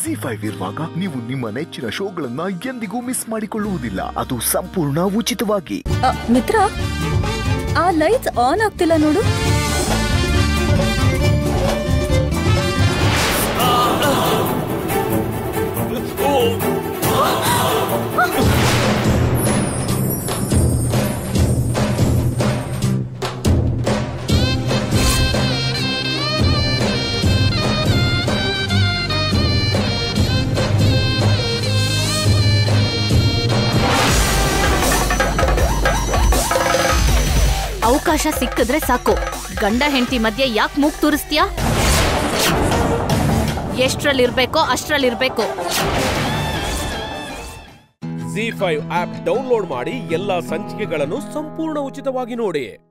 G five ಇರುವಾಗ ನೀವು ನಿಮ್ಮ ನೆಚ್ಚಿನ ಶೋಗಳನ್ನ ಎಂದಿಗೂ ಮಿಸ್ ಮಾಡಿಕೊಳ್ಳುವುದಿಲ್ಲ ಅದು ಸಂಪೂರ್ಣ ಉಚಿತವಾಗಿ ಅ, ಮಿತ್ರ ಆ ಲೈಟ್ಸ್ ಆನ್ ಆಗ್ತಿಲ್ಲ ನೋಡು ಅವಕಾಶ ಸಿಕ್ಕಿದ್ರೆ ಸಾಕು ಗಂಡ ಹೆಂಡತಿ ಮಧ್ಯೆ ಯಾಕೆ ಮೂಗ್ ತೂರಿಸ್ತೀಯಾ ಎಷ್ಟ್ರಲ್ಲಿರ್ಬೇಕೋ ಅಷ್ಟ್ರಲ್ಲಿರ್ಬೇಕು ಜಿ ಫೈವ್ ಆಪ್ ಡೌನ್ಲೋಡ್ ಮಾಡಿ ಎಲ್ಲಾ ಸಂಚಿಕೆಗಳನ್ನು ಸಂಪೂರ್ಣ ಉಚಿತವಾಗಿ ನೋಡಿ